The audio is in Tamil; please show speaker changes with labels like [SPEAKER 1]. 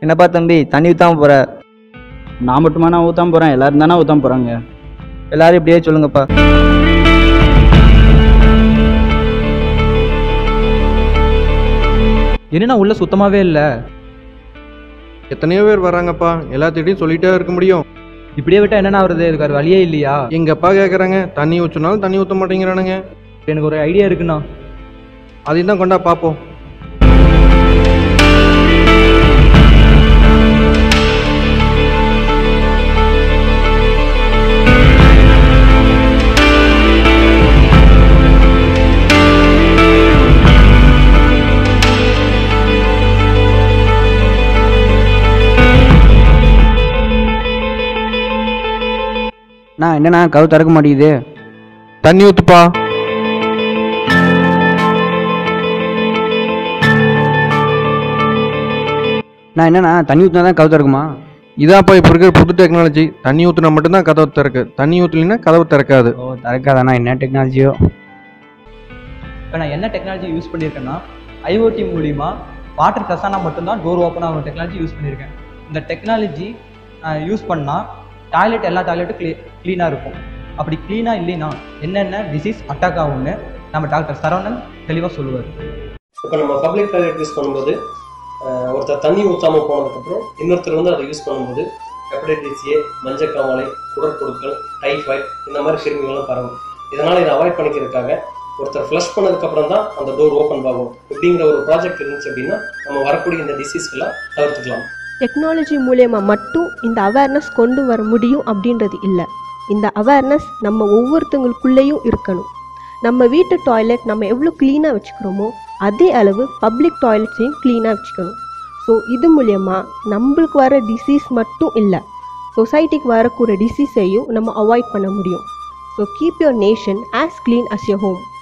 [SPEAKER 1] என்னப்பா தம்பி தண்ணி ஊத்தாம போற
[SPEAKER 2] நான் மட்டுமா நான் ஊத்தாம போகிறேன் எல்லாரும் தானே ஊத்தாம போகிறாங்க
[SPEAKER 1] எல்லாரும் இப்படியே சொல்லுங்கப்பா
[SPEAKER 3] என்னண்ணா உள்ள சுத்தமாவே இல்லை
[SPEAKER 4] எத்தனையோ பேர் வராங்கப்பா எல்லாத்திட்டையும் சொல்லிட்டே இருக்க முடியும்
[SPEAKER 3] இப்படியே விட்டா என்னண்ணா வருது இதுக்கு வேற வழியே இல்லையா
[SPEAKER 4] எங்க அப்பா கேட்குறாங்க தண்ணி ஊற்றினாலும் தண்ணி ஊற்ற மாட்டேங்கிறானுங்க
[SPEAKER 3] எனக்கு ஒரு ஐடியா இருக்குண்ணா
[SPEAKER 4] அதையும் தான் கொண்டா பார்ப்போம்
[SPEAKER 2] நான் என்னண்ணா கவு திறக்க மாட்டேங்குது
[SPEAKER 4] தண்ணி ஊற்றுப்பா
[SPEAKER 2] நான் என்னண்ணா தண்ணி ஊற்றினா தான் கவு திறக்குமா
[SPEAKER 4] இதான்ப்பா இப்போ இருக்கிற புது டெக்னாலஜி தண்ணி ஊற்றினா மட்டும்தான் கதவு திறக்கு தண்ணி ஊற்றலைன்னா கதவு திறக்காது
[SPEAKER 2] ஓ திறக்காதாண்ணா என்ன டெக்னாலஜியோ
[SPEAKER 3] இப்போ நான் என்ன டெக்னாலஜி யூஸ் பண்ணியிருக்கேன்னா ஐஓடி மூலிமா வாட்டர் கசானா மட்டும்தான் டோர் ஓப்பன் ஆகிற டெக்னாலஜி யூஸ் பண்ணியிருக்கேன் இந்த டெக்னாலஜி யூஸ் பண்ணால் டாய்லெட் எல்லா டாய்லெட்டும் க்ளீ க்ளீனாக இருக்கும் அப்படி க்ளீனாக இல்லைன்னா என்னென்ன டிசீஸ் அட்டாக் ஆகும்னு நம்ம டாக்டர் சரவணன் தெளிவாக சொல்லுவார்
[SPEAKER 5] இப்போ நம்ம பப்ளிக் டாய்லெட் யூஸ் பண்ணும்போது அஹ், ஒருத்தர் தண்ணி ஊற்றாம போனதுக்கப்புறம் இன்னொருத்தர் வந்து அதை யூஸ் பண்ணும்போது ஹெப்படைட்டிஸ் ஏ மஞ்சக்காமலை குடற்புழுக்கள் டைஃபாய்ட் இந்த மாதிரி கிருமிகள்லாம் பரவும் இதனால் இதை அவாய்ட் பண்ணிக்கிறதுக்காக ஒருத்தர் ஃப்ளஷ் பண்ணதுக்கப்புறம் தான் அந்த டோர் ஓப்பன் ஆகும் இப்படிங்கிற ஒரு ப்ராஜெக்ட் இருந்துச்சு அப்படின்னா நம்ம வரக்கூடிய இந்த டிசீஸ்களை தவிர்த்துக்கலாம்
[SPEAKER 6] டெக்னாலஜி மூலயமா மட்டும் இந்த அவேர்னஸ் கொண்டு வர முடியும் அப்படின்றது இல்லை இந்த அவேர்னஸ் நம்ம ஒவ்வொருத்தங்களுக்குள்ளேயும் இருக்கணும் நம்ம வீட்டு டாய்லெட் நம்ம எவ்வளோ க்ளீனாக வச்சுக்கிறோமோ அதே அளவு பப்ளிக் டாய்லெட்ஸையும் க்ளீனாக வச்சுக்கணும் ஸோ இது மூலயமா நம்மளுக்கு வர டிசீஸ் மட்டும் இல்லை சொசைட்டிக்கு வரக்கூடிய டிசீஸையும் நம்ம அவாய்ட் பண்ண முடியும் so keep your nation as clean as your home